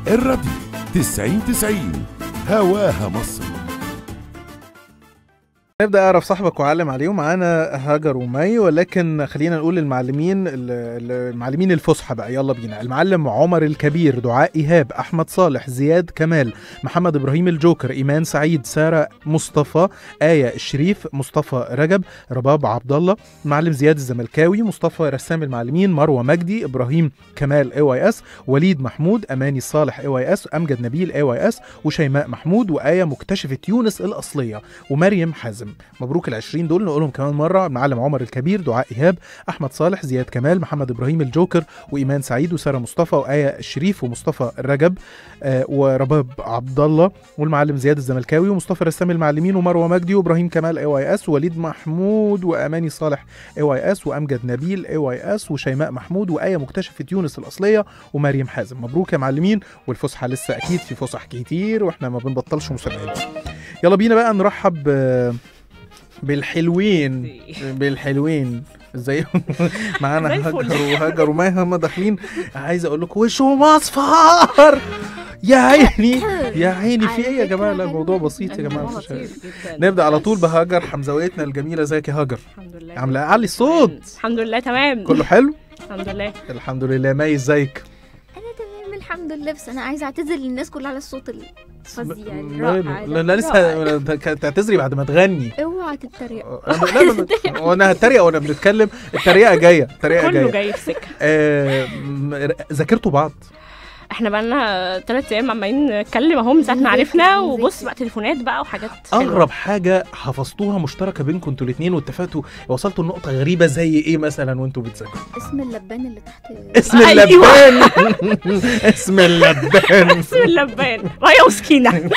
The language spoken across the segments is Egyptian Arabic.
الراديو 90 90 هواها مصر نبدا اعرف صاحبك وعلم عليه ومعانا هاجر ومي ولكن خلينا نقول المعلمين ال- ال- المعلمين الفصحى بقى يلا بينا المعلم عمر الكبير دعاء ايهاب احمد صالح زياد كمال محمد ابراهيم الجوكر ايمان سعيد ساره مصطفى ايه الشريف مصطفى رجب رباب عبد الله المعلم زياد الزملكاوي مصطفى رسام المعلمين مروه مجدي ابراهيم كمال اي واي اس وليد محمود اماني صالح اي واي اس امجد نبيل اي واي اس وشيماء محمود وايه مكتشفه يونس الاصليه ومريم حازم مبروك ال 20 دول نقولهم كمان مره المعلم عمر الكبير دعاء ايهاب احمد صالح زياد كمال محمد ابراهيم الجوكر وايمان سعيد وساره مصطفى وايه الشريف ومصطفى الرجب آه ورباب عبد الله والمعلم زياد الزملكاوي ومصطفى رسام المعلمين ومروه مجدي وابراهيم كمال اي واي اس ووليد محمود واماني صالح اي واي اس وامجد نبيل اي واي اس وشيماء محمود وايه مكتشفه يونس الاصليه ومريم حازم مبروك يا معلمين والفسحه لسه اكيد في فسح كتير واحنا ما بنبطلش مسابقات يلا بينا بقى نرحب آه، بالحلوين بالحلوين ازاي معانا زي الفل. هاجر وهاجر وماي هم داخلين عايز اقول لكم وشهم اصفر يا عيني يا عيني في ايه يا جماعه لا الموضوع بسيط يا جماعه مش نبدا على طول بهاجر حمزويتنا الجميله ازيك يا هاجر الحمد لله عامله علي الصوت الحمد لله تمام كله حلو الحمد لله الحمد لله ماي ازيك انا تمام الحمد لله بس انا عايزه اعتذر للناس كلها على الصوت الفظيع م- الرائع لا ده. لا لسه تعتذري بعد ما تغني اوعى تتريق أنا- لا ما بت- وانا هتريق وانا بنتكلم التريقه جايه التريقه كله جايه جاي في سكه آه، م- ذاكرتوا بعض احنا بقالنا ثلاث ايام عمالين نتكلم اهو من ساعه ما عرفنا وبص بقى تليفونات بقى وحاجات حلوة. اغرب حاجه حفظتوها مشتركه بينكم انتوا الاثنين واتفقتوا وصلتوا لنقطه غريبه زي ايه مثلا وانتوا بتذاكروا اسم اللبان اللي تحت اسم أيوة. اللبان اسم اللبان اسم اللبان رايه وسكينه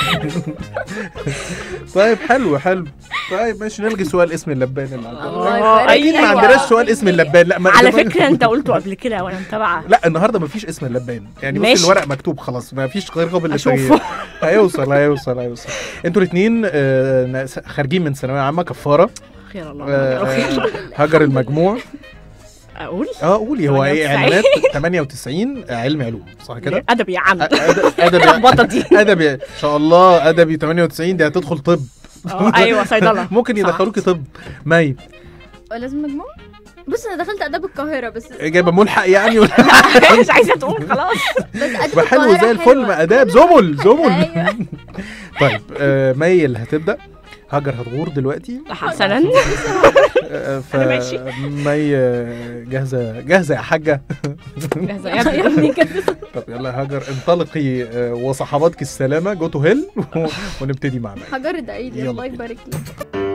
طيب حلو حلو طيب ماشي نلغي سؤال اسم اللبان اللي عندنا الله يبارك اكيد ما فيك. عندناش سؤال اسم اللبان لا ما على فكره انت قلته قبل كده وانا متابعه لا النهارده مفيش اسم اللبان يعني بص ماشي. الورق مكتوب خلاص ما فيش غير قابل اشوفه للتغيير هيوصل هيوصل هيوصل انتوا الاثنين خارجين من ثانويه عامه كفاره خير الله آه، خير هاجر المجموع اقول اه قولي هو ايه 98. علمات 98 علم علوم صح كده؟ ادبي يا عم أ- أد- ادبي اللخبطه دي ادبي ان شاء الله ادبي 98 دي هتدخل طب اه ايوه صيدله ممكن صح. يدخلوكي طب مي لازم مجموع بص انا دخلت اداب القاهره بس جايبه ملحق يعني ولا مش عايزه تقول خلاص بس اداب حلو القاهره زي الفل حلوة. ما اداب زمل زمل ايوه طيب آه، مي اللي هتبدا هاجر هتغور دلوقتي حسنا آه، ف أنا ماشي. مي آه، جاهزه جاهزه يا حاجه جاهزه يا ابني طب يلا يا هاجر انطلقي آه، وصحباتك السلامه جو تو هيل ونبتدي مع مي حجر ادعي لي يلا الله بينا. يبارك لك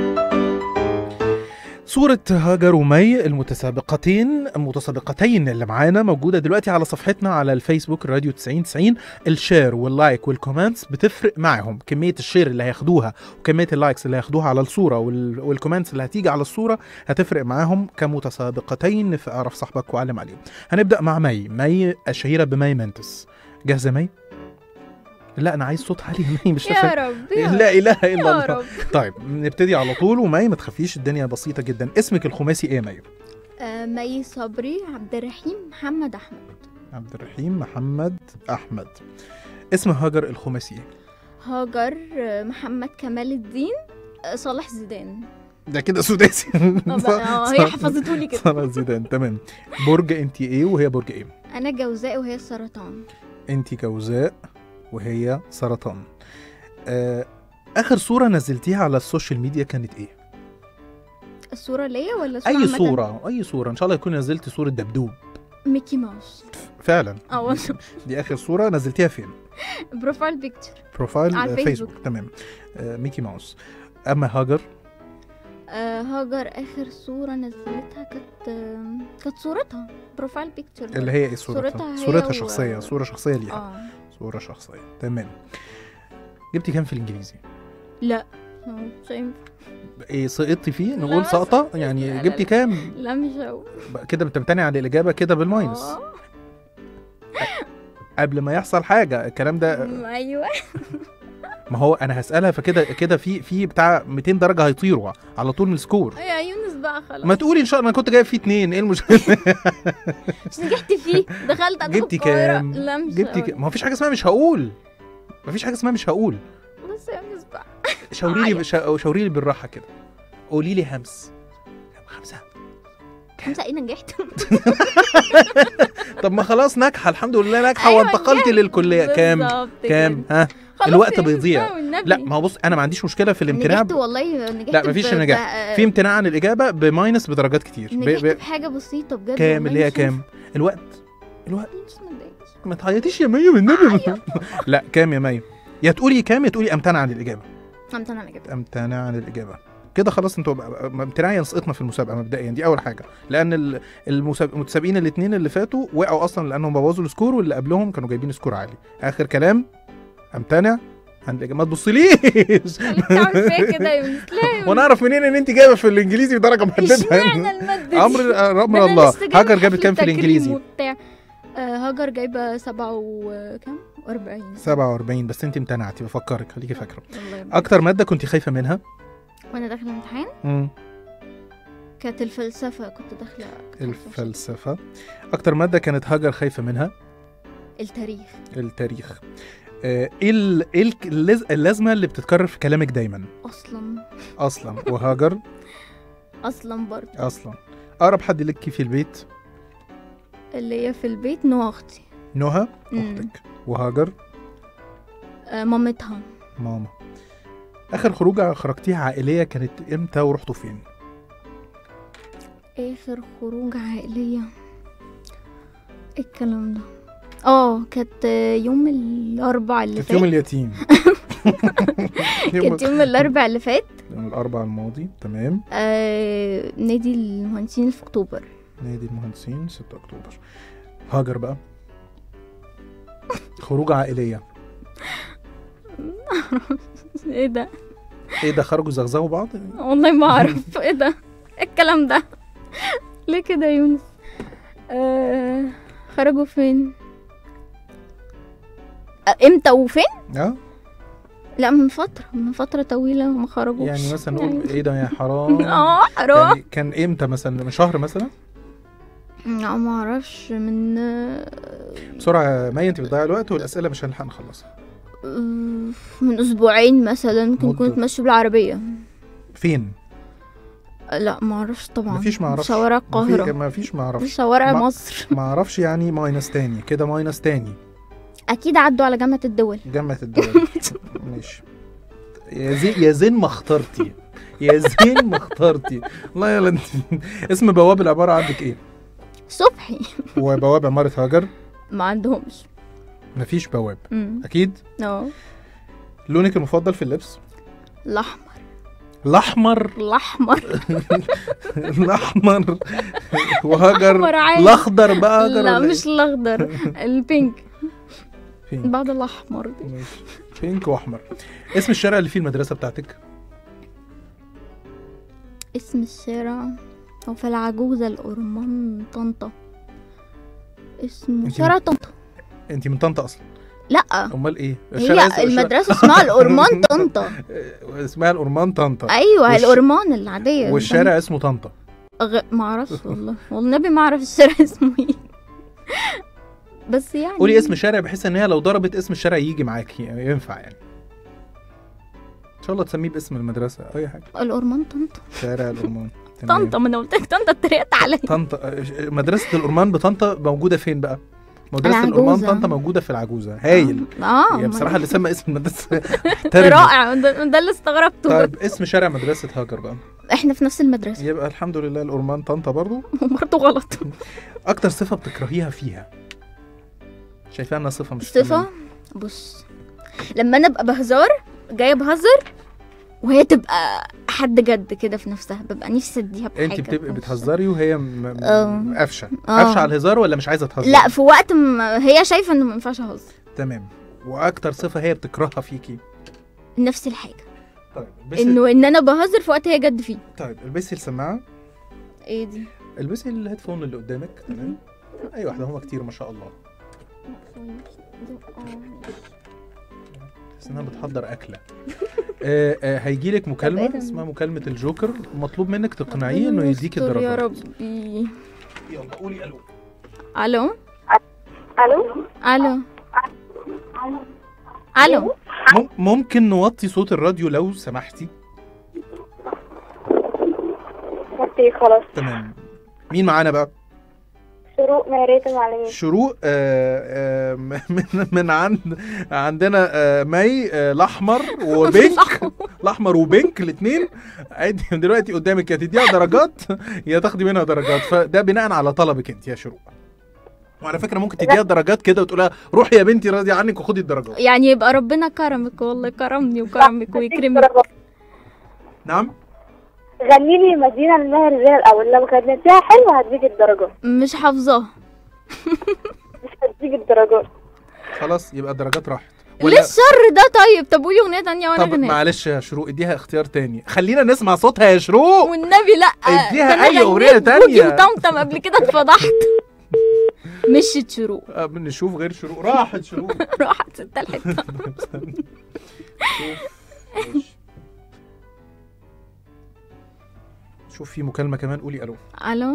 صورة هاجر ومي المتسابقتين المتسابقتين اللي معانا موجودة دلوقتي على صفحتنا على الفيسبوك راديو 9090 الشير واللايك والكومنتس بتفرق معاهم كمية الشير اللي هياخدوها وكمية اللايكس اللي هياخدوها على الصورة وال... والكومنتس اللي هتيجي على الصورة هتفرق معاهم كمتسابقتين في اعرف صاحبك وعلم عليهم هنبدأ مع مي مي الشهيرة بمي منتس جاهزة مي؟ لا انا عايز صوت عالي يا مي مش يا فاهم رب يا لا اله الا يا الله رب طيب نبتدي على طول ومي ما تخافيش الدنيا بسيطة جدا اسمك الخماسي ايه يا مي؟ آه، مي صبري عبد الرحيم محمد احمد عبد الرحيم محمد احمد اسم هاجر الخماسي إيه؟ هاجر آه، محمد كمال الدين آه، صالح زيدان ده كده سداسي اه بقى- آه، هي حفظته لي كده صلاح زيدان تمام برج انت ايه وهي برج ايه انا جوزاء وهي السرطان انت جوزاء وهي سرطان آه اخر صورة نزلتيها على السوشيال ميديا كانت ايه الصوره ليا ولا صورة اي عامة؟ صورة اي صورة ان شاء الله يكون نزلتي صورة دبدوب ميكي ماوس فعلا اه والله. دي اخر صورة نزلتيها فين بروفايل بيكتشر بروفايل على آه، الفيسبوك. فيسبوك تمام آه ميكي ماوس اما هاجر آه هاجر اخر صورة نزلتها كانت آه كانت صورتها بروفايل بيكتشر اللي هي ايه صورتها صورتها هي صورتها و- شخصية صورة شخصية ليها اه صورة شخصية تمام جبتي كام في الانجليزي لا آه، مش هينفع. ايه سقطتي فيه لا، نقول سقطة لا، يعني لا، جبتي لا. كام لا مش هقول بقى كده بتمتنع عن الإجابة كده بالماينس آه، قبل ما يحصل حاجة الكلام ده أم، ايوه ما هو أنا هسألها فكده كده في في بتاع 200 درجة هيطيروا على طول من السكور يا يونس بقى خلاص ما تقولي ان شاء الله انا كنت جايب فيه اتنين ايه المشكله مش نجحت فيه دخلت عندكم جبتي القاهرة. كام؟ لا مش جبتي هقول. ك... ما فيش حاجه اسمها مش هقول ما فيش حاجه اسمها مش هقول بس يا مس بقى شاوري لي شا... شاوري لي بالراحه كده قولي لي همس خمسه خمسة ايه نجحت طب ما خلاص ناجحه الحمد لله ناجحه أيوة وانتقلت نجحت. للكليه كام بالظبط كام كده. ها خلاص الوقت يا مس بيضيع. بقى والنبي. لا ما هو بص انا ما عنديش مشكله في الامتناع نجحت والله نجحت لا مفيش ب- نجاح ب- في امتناع عن الاجابه بماينس بدرجات كتير ب... نجحت ب... بحاجة بسيطة بجد كام والله اللي هي مش كام الوقت الوقت بس ما تضايقش. ما تعيطيش يا مي والنبي لا كام يا مي يا تقولي كام يا تقولي امتنع عن الاجابه فهمت انا نجحت امتنع عن الاجابه كده خلاص انتوا بقى- بقى- امتناعيا سقطنا في المسابقه مبدئيا دي اول حاجه لان ال- المساب- المتسابقين الاثنين اللي فاتوا وقعوا اصلا لانهم بوظوا السكور واللي قبلهم كانوا جايبين سكور عالي اخر كلام امتنع عن الاجابه ما تبصليش خليك تعمل فيا كده يا مس لا يا وانا اعرف منين ان انت جايبه في الانجليزي درجه محدده اشمعنى المادة دي؟ امر ده امر أنا الله لسه جايبة هاجر جابت حفلة كام في تكريم الانجليزي وبتاع. آه، هاجر جايبة سبعة وكام؟ وأربعين 47 بس انت امتنعتي بفكرك خليكي فاكره والله يا اكتر ماده كنت خايفه منها وأنا داخلة امتحان مم. كانت الفلسفة كنت داخلة الفلسفه اكتر ماده كانت هاجر خايفه منها التاريخ التاريخ آه، ايه ال- ايه الك- اللز- اللازمه اللي بتتكرر في كلامك دايما أصلا اصلا وهاجر أصلا برضه اصلا اقرب حد لك في البيت اللي هي في البيت نوع أختي نهى مم. اختك وهاجر آه، مامتها ماما اخر خروجه خرجتيها عائليه كانت امتى ورحتوا فين آخر خروج عائلية ايه الكلام ده اه كانت آه، يوم الأربع اللي كانت فات يوم اليتيم يوم, كانت يوم الأربع اللي فات يوم الاربعاء الماضي تمام آه نادي المهندسين اللي في أكتوبر نادي المهندسين 6 اكتوبر هاجر بقى خروجه عائليه ايه ده ايه ده خرجوا زغزغوا بعض والله ما اعرف ايه ده إيه الكلام ده ليه كده يا يونس آه خرجوا فين آه، امتى وفين اه لا من فترة من فترة طويلة ما خرجوش يعني مثلا نقول يعني- ايه ده يا حرام اه حرام يعني كان امتى مثلا من شهر مثلا لا ما اعرفش من آه، بسرعه مي انت بتضيع الوقت والاسئله مش هنلحق نخلصها من اسبوعين مثلا ممكن مدة. كنت ماشي بالعربية فين لا ما اعرفش طبعا مفيش ما اعرفش شوارع القاهرة ما فيش ما في اعرفش شوارع ما- مصر ما اعرفش يعني ماينس تاني كده ماينس تاني اكيد عدوا على جامعة الدول جامعه الدول ماشي يا زين يا زين ما اخترتي يا زين ما اخترتي والله يا انت اسم بواب العباره عندك ايه صبحي وبواب عماره هاجر ما عندهمش مفيش بواب امم اكيد اه لونك المفضل في اللبس الاحمر الاحمر الاحمر الاحمر وهاجر احمر عادي الاخضر بقى هاجر لا ولا مش الاخضر البينك إيه؟ فين بعد الاحمر دي ماشي بينك واحمر اسم الشارع اللي فيه المدرسه بتاعتك اسم الشارع هو في العجوزة الأورمان طنطا اسمه انتي شارع طنطا انت من طنطا اصلا لا امال ايه الشارع اسم- هي المدرسة اسمها الأورمان طنطا الشارع- اسمها الأورمان طنطا أيوة والش- الأورمان العادية والشارع اسمه طنطا غ... معرفش والله والنبي ما أعرف الشارع اسمه ايه بس يعني قولي اسم شارع بحيث ان هي لو ضربت اسم الشارع يجي معاكي يعني ينفع يعني ان شاء الله تسميه باسم المدرسه اي حاجه الأورمان طنطا شارع الأورمان تمام. طنطا ما أنا قلت لك طنطا اتريقت عليا طنطا آه، مدرسه الأورمان بطنطا موجوده فين بقى مدرسه العجوزة. الأورمان طنطا موجوده في العجوزه هايل اه يعني ما- بصراحه اللي سمى اسم المدرسه محترم رائع ده, ده اللي استغربته طيب اسم شارع مدرسه هاجر بقى احنا في نفس المدرسة يبقى الحمد لله الأورمان طنطا برضو برضه غلط اكتر صفه بتكرهيها فيها شايفاها انها صفه مش صفة تمام. بص لما انا ابقى بهزار جايه بهزر وهي تبقى حد جد كده في نفسها ببقى نفسي اديها بحاجه انت بتبقي في نفسها. بتهزري وهي م- م- اه. قافشه اه. قافشه على الهزار ولا مش عايزه تهزر لا في وقت ما هي شايفه انه ما ينفعش اهزر تمام واكتر صفه هي بتكرهها فيكي نفس الحاجه طيب البسي انه ان انا بهزر في وقت هي جد فيه طيب البسي السماعه ايه دي البسي الهيدفون اللي قدامك تمام اي واحده هما كتير ما شاء الله تحس انها بتحضر اكله آه آه هيجي لك طب إيه مكالمه ده؟ اسمها مكالمه الجوكر مطلوب منك تقنعيه انه يديك يستر يا الدرجات ربي يلا قولي الو الو الو الو الو مم- ممكن نوطي صوت الراديو لو سمحتي اوكي خلاص تمام مين معانا بقى شروق مهارية المعلمين شروق آه آه من من عند عندنا آه مي آه الاحمر وبينك الاحمر وبينك الاثنين عادي دلوقتي قدامك يا تديها درجات يا تاخدي منها درجات فده بناء على طلبك انت يا شروق وعلى فكره ممكن تديها درجات كده وتقولها روحي يا بنتي راضيه عنك وخدي الدرجات يعني يبقى ربنا كرمك والله كرمني وكرمك ويكرمك نعم غني لي مدينة المهر زي الأول لو غنيتيها حلوة هديك الدرجات مش حافظاه مش هديك الدرجات خلاص يبقى الدرجات راحت ليه الشر ده طيب طب قولي اغنيه تانية وانا طب اغنيه معلش يا شروق اديها اختيار تاني خلينا نسمع صوتها يا شروق والنبي لا اديها ده أنا أي أغنية غنيت تانية. بوجي وطمطم قبل كده اتفضحت مشيت شروق آه، نشوف غير شروق راحت شروق راحت ستة الحته شوف شوف في مكالمة كمان قولي الو الو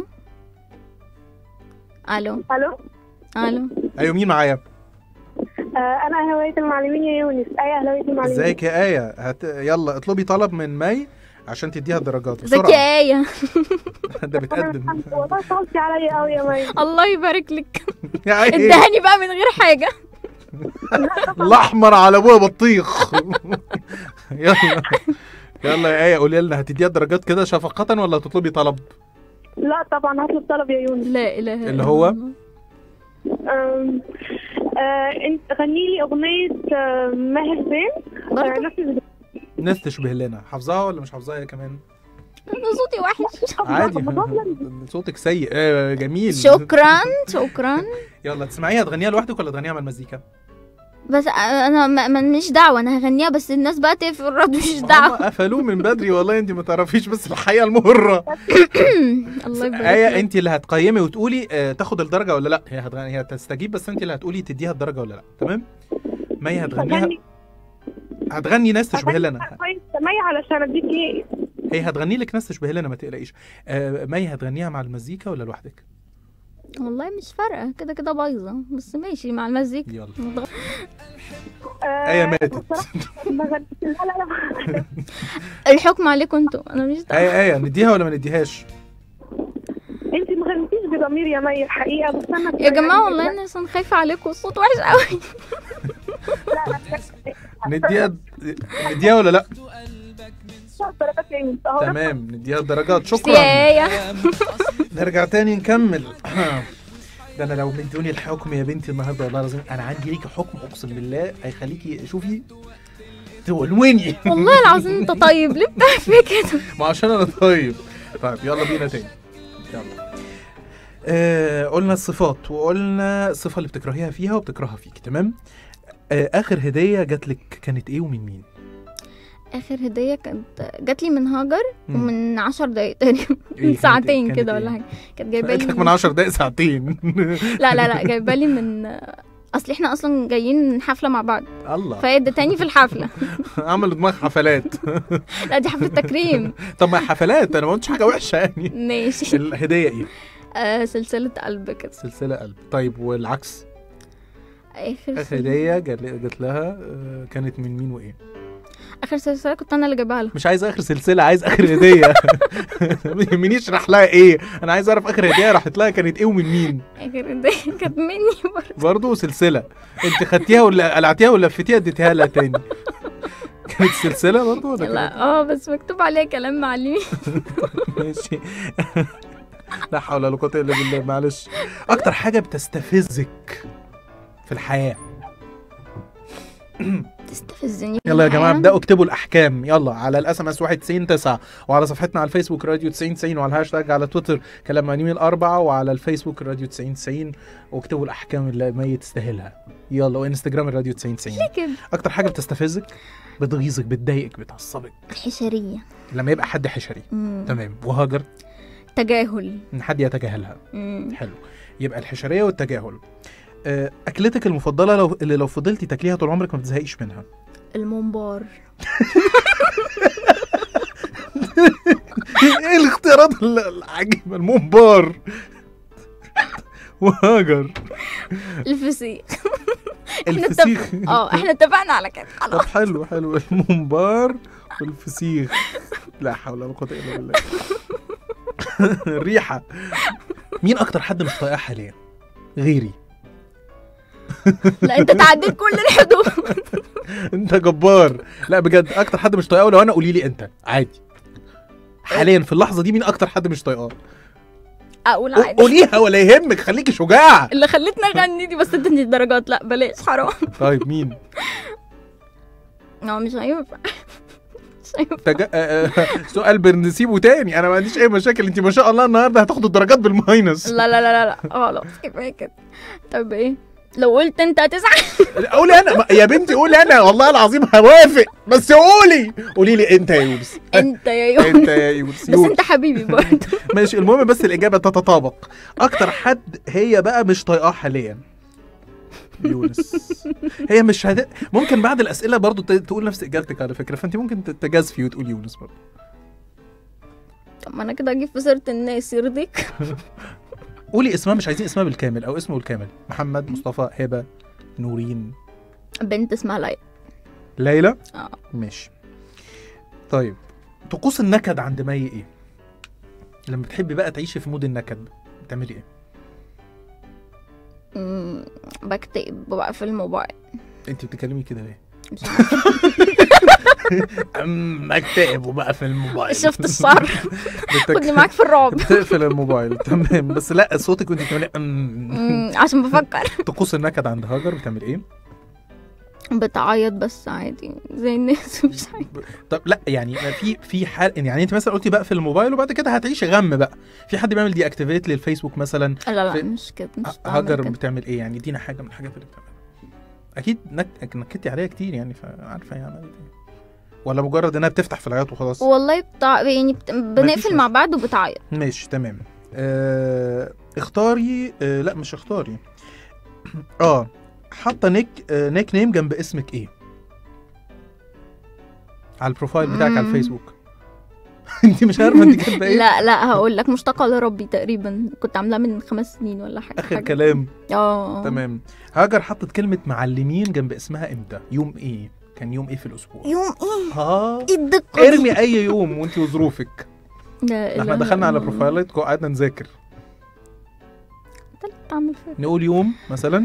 الو ألو الو ايوه مين معايا آه أنا أهلاوية المعلمين يا يونس أي أهلاوية المعلمين ازيك يا آية هت... يلا اطلبي طلب من مي عشان تديها الدرجات ازيك بسرعة يا ايه ده بتقدم والله صوتي عليا أوي يا مي الله يبارك لك يا آية ادهني بقى من غير حاجه الاحمر على ابويا بطيخ يلا يلا يا آية قولي لنا هتديها الدرجات كده شفقة ولا تطلبي طلب لا طبعا هطلب طلب يا يونس لا اله الا اللي هو؟ الله. آم، آه انت غني لي أغنية آه، ماهر زين آه، برضه نفس ناس تشبه لنا حافظاها ولا مش حافظاها كمان انا صوتي وحش عادي صوتك سيء آه جميل شكرا شكرا يلا تسمعيها تغنيها لوحدك ولا تغنيها مع المزيكا بس انا ما- ما- مش دعوه انا هغنيها بس الناس بقى تقفل الراديو مش دعوه هم قفلوه من بدري والله انت ما تعرفيش بس الحقيقه المره الله يبارك آية لك. انت اللي هتقيمي وتقولي آه تاخد الدرجه ولا لا هي هتغني هي تستجيب بس انت اللي هتقولي تديها الدرجه ولا لا تمام مي هتغنيها هغني هتغني ناس تشبه لنا كويس مي علشان اديك ايه هي هتغني لك ناس تشبه لنا ما تقلقيش آه مي هتغنيها مع المزيكا ولا لوحدك والله مش فارقه كده كده بايظه بس ماشي مع المزيكا يلا آه، آية ماتت بصراحة ما غنيت- لا لا لا الحكم عليكم انتوا انا مش دعوه آية آية نديها ولا ما نديهاش انت ما غنيتيش بضمير يا مي الحقيقة بس انا يا جماعه والله انا اصلا خايفه عليكم الصوت وحش قوي نديها نديها ولا لا درجات يا يونس اهو تمام نديها الدرجات شكرا يا نرجع تاني نكمل ده انا لو مدوني الحكم يا بنتي النهارده والله العظيم انا عندي ليكي حكم اقسم بالله هيخليكي شوفي تولوني والله العظيم انت طيب ليه بتعمل فيا كده ما عشان انا طيب طيب يلا بينا تاني يلا آه قلنا الصفات وقلنا الصفه اللي بتكرهيها فيها وبتكرهها فيك تمام آه اخر هديه جات لك كانت ايه ومن مين اخر هديه كانت جات لي من هاجر مم. ومن عشر دقايق تقريبا إيه من كانت ساعتين إيه؟ كده كانت ولا إيه؟ حاجه كانت جايبه قالت لي لك من 10 دقايق ساعتين لا لا لا جايبه لي من اصل احنا اصلا جايين حفله مع بعض الله فهي ادتاني في الحفله عملوا دماغ حفلات لا دي حفله تكريم طب ما حفلات انا ما قلتش حاجه وحشه يعني ماشي الهديه ايه آه سلسله قلب كده سلسله قلب طيب والعكس اخر اخر هديه جات جات لها آه، كانت من مين وايه اخر سلسله كنت انا اللي جايبها لها مش عايز اخر سلسله عايز اخر هديه ما يهمنيش راح لها ايه انا عايز اعرف اخر هديه راحت لها كانت ايه ومن مين اخر هديه كانت مني برضه برضه سلسله انت خدتيها ولا قلعتيها ولا لفيتيها اديتيها لها تاني كانت سلسله برضه ولا كانت لا اه بس مكتوب عليها كلام معلمين ماشي لا حول ولا قوه الا بالله معلش اكتر حاجه بتستفزك في الحياه تستفزني يلا يا جماعه الحياة. ابداوا اكتبوا الاحكام يلا على الاس ام اس 199 وعلى صفحتنا على الفيسبوك راديو 9090 وعلى الهاشتاج على تويتر كلام معلمين الاربعه وعلى الفيسبوك راديو 9090 واكتبوا الاحكام اللي مي تستاهلها يلا وانستجرام الراديو 9090 ليه كده اكتر حاجه بتستفزك بتغيظك بتضايقك بتعصبك الحشريه لما يبقى حد حشري مم. تمام وهاجر تجاهل ان حد يتجاهلها مم. حلو يبقى الحشريه والتجاهل آه، اكلتك المفضله لو اللي لو فضلتي تاكليها طول عمرك ما بتزهقيش منها الممبار ايه الاختيارات ال- العجيبه المنبار وهاجر الفسيخ الفسيخ اه احنا اتفقنا على كده طب خلاص حلو حلو المنبار والفسيخ لا حول ولا قوه الا بالله الريحه مين اكتر حد مش طايقاه حاليا غيري لا انت تعديت كل الحدود انت جبار لا بجد اكتر حد مش طايقاه لو انا قولي لي انت عادي حاليا في اللحظه دي مين اكتر حد مش طايقاه اقول قو- عادي قوليها ولا يهمك خليكي شجاعه اللي خلتني اغني دي بس ادتني الدرجات لا بلاش حرام طيب مين هو مش هينفع مش هينفع تج... آه، آه، سؤال بنسيبه تاني انا ما عنديش اي مشاكل انت ما شاء الله النهارده هتاخد الدرجات بالماينس لا لا لا لا لا خلاص كفايه كده طب ايه لو قلت انت هتزعل قولي انا يا بنتي قولي انا والله العظيم هوافق بس قولي قولي لي انت يا يونس انت يا يوم انت يا يونس بس يونس انت حبيبي برضه ماشي المهم بس الاجابه تتطابق اكتر حد هي بقى مش طايقاه حاليا يونس هي مش هد... ممكن بعد الاسئله برضو ت- تقول نفس اجابتك على فكره فانت ممكن ت- تجازفي وتقول يونس برضو طب ما انا كده اجيب في سيره الناس يرضيك قولي اسمها مش عايزين اسمها بالكامل او اسمه بالكامل محمد مصطفى هبه نورين بنت اسمها ليلى ليلى اه ماشي طيب طقوس النكد عند مي ايه لما بتحبي بقى تعيشي في مود النكد بتعملي ايه أمم، بكتئب بقفل الموبايل انت بتتكلمي كده ليه مش عارفة. اما اكتئب وبقى في الموبايل شفت الشر بتك... خدني معاك في الرعب بتقفل الموبايل تمام بس لا صوتك وانت بتعملي أم. أمم، عشان بفكر طقوس النكد عند هاجر بتعمل ايه؟ بتعيط بس عادي زي الناس مش عارفة. طب لا يعني في في حال يعني انت مثلا قلتي بقفل الموبايل وبعد كده هتعيشي غم بقى في حد بيعمل دي اكتيفيت للفيسبوك مثلا لا في- لا مش كده مش بعمل هاجر كده. بتعمل ايه يعني ادينا حاجه من الحاجات اللي بتعملها اكيد نك... نكدتي عليها كتير يعني فعارفه هي عملت ايه ولا مجرد انها بتفتح في العياط وخلاص والله بتاع يعني بت... بنقفل مع بعض وبتعيط ماشي تمام آه... اختاري آه... لا مش اختاري اه حاطه نيك آه... نيك نيم جنب اسمك ايه على البروفايل بتاعك على مم. الفيسبوك انت مش عارفه انت كاتبه ايه لا لا هقول لك مشتاقه لربي تقريبا كنت عاملاها من خمس سنين ولا حاجه اخر حاجة. كلام اه تمام هاجر حطت كلمه معلمين جنب اسمها امتى يوم ايه كان يوم ايه في الاسبوع يوم ايه اه ايه الدقه دي؟ ارمي اي يوم وانت وظروفك لا احنا إله دخلنا على إلا الله. بروفايلات وقعدنا نذاكر انت اللي بتعمل فيها نقول يوم مثلا